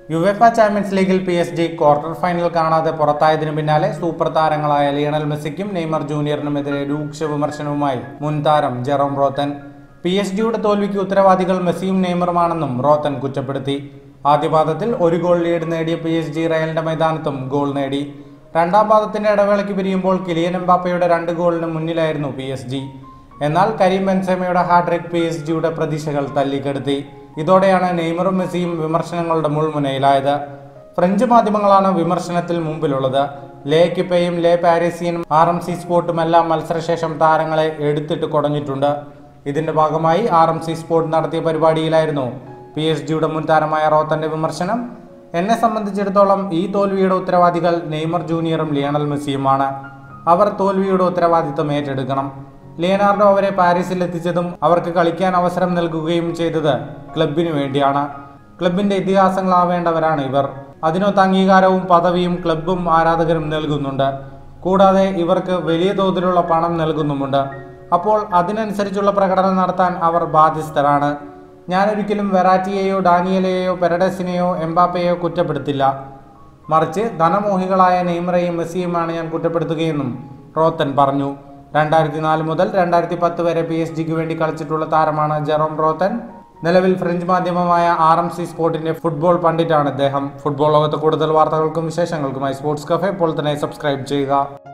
UEFA champions ലീഗിൽ P S G quarter final കാണാതെ പുറത്തായതിനു പിന്നാലെ സൂപ്പർ താരങ്ങളായ ലിയണൽ മെസ്സിക്കും നെയ്മർ ജൂനിയറിനുമെതിരെ രൂക്ഷ വിമർശനവുമായി മുൻ താരം ജെറോം റോത്തൻ പി എസ് ജിയുടെ തോൽവിക്ക് ഉത്തരവാദികൾ മെസ്സിയും നെയ്മറുമാണെന്നും റോത്തൻ കുറ്റപ്പെടുത്തി ആദ്യപാദത്തിൽ ഒരു ഗോൾ ലീഡ് നേടിയ പി എസ് ജി റയലിന്റെ മൈതാനത്തും ഗോൾ നേടി രണ്ടാം പാദത്തിന്റെ ഇടവേളയ്ക്ക് പിരിയുമ്പോൾ കിലിയൻ എംബാപ്പയുടെ രണ്ട് ഗോളിന് മുന്നിലായിരുന്നു പി എസ് ജി എന്നാൽ കരീം ബെൻസെമയുടെ ഹാട്രിക് പി എസ് ജിയുടെ പ്രതീക്ഷകൾ തല്ലിക്കെടുത്തി ഇതോടെയാണ് നെയ്മറും മെസ്സിയും വിമർശനങ്ങളുടെ മുൾമുനയിലായത് ഫ്രഞ്ച് മാധ്യമങ്ങളാണ് വിമർശനത്തിൽ മുമ്പിലുള്ളത് ലേ കിപ്പയും ലേ പാരീസിയനും ആർ എം സി സ്പോർട്ടും എല്ലാം മത്സരശേഷം താരങ്ങളെ എടുത്തിട്ട് കുടഞ്ഞിട്ടുണ്ട് ഇതിന്റെ ഭാഗമായി ആർ എം സി സ്പോർട്ട് നടത്തിയ പരിപാടിയിലായിരുന്നു പി എസ് ജിയുടെ മുൻ താരമായ റോത്തന്റെ വിമർശനം എന്നെ സംബന്ധിച്ചിടത്തോളം ഈ തോൽവിയുടെ ഉത്തരവാദികൾ നെയ്മർ ജൂനിയറും ലിയണൽ മെസ്സിയുമാണ് അവർ തോൽവിയുടെ ഉത്തരവാദിത്തം ഏറ്റെടുക്കണം ലിയനാർഡോ അവരെ പാരീസിൽ എത്തിച്ചതും അവർക്ക് കളിക്കാൻ അവസരം നൽകുകയും ചെയ്തത് ക്ലബിനു വേണ്ടിയാണ് ക്ലബിന്റെ ഇതിഹാസങ്ങളാവേണ്ടവരാണ് ഇവർ അതിനൊത്ത അംഗീകാരവും പദവിയും ക്ലബും ആരാധകരും നൽകുന്നുണ്ട് കൂടാതെ ഇവർക്ക് വലിയ തോതിലുള്ള പണം നൽകുന്നുമുണ്ട് അപ്പോൾ അതിനനുസരിച്ചുള്ള പ്രകടനം നടത്താൻ അവർ ബാധ്യസ്ഥരാണ് ഞാനൊരിക്കലും വെറാറ്റിയെയോ ഡാനിയലെയോ പെരഡസിനെയോ എംബാപ്പയെയോ കുറ്റപ്പെടുത്തില്ല മറിച്ച് ധനമോഹികളായ നെയ്മറയും മെസ്സിയുമാണ് ഞാൻ കുറ്റപ്പെടുത്തുകയെന്നും റോത്തൻ പറഞ്ഞു രണ്ടായിരത്തി നാല് മുതൽ രണ്ടായിരത്തി പത്ത് വരെ പി എസ് ജിക്ക് വേണ്ടി കളിച്ചിട്ടുള്ള താരമാണ് ജെറോം റോത്തൻ നിലവിൽ ഫ്രഞ്ച് മാധ്യമമായ ആർ എം സി സ്പോർട്ടിന്റെ ഫുട്ബോൾ പണ്ഡിറ്റാണ് ഇദ്ദേഹം ഫുട്ബോൾ ലോകത്ത് കൂടുതൽ വാർത്തകൾക്കും വിശേഷങ്ങൾക്കുമായി സ്പോർട്സ് കഫേ ഇപ്പോൾ തന്നെ സബ്സ്ക്രൈബ് ചെയ്യുക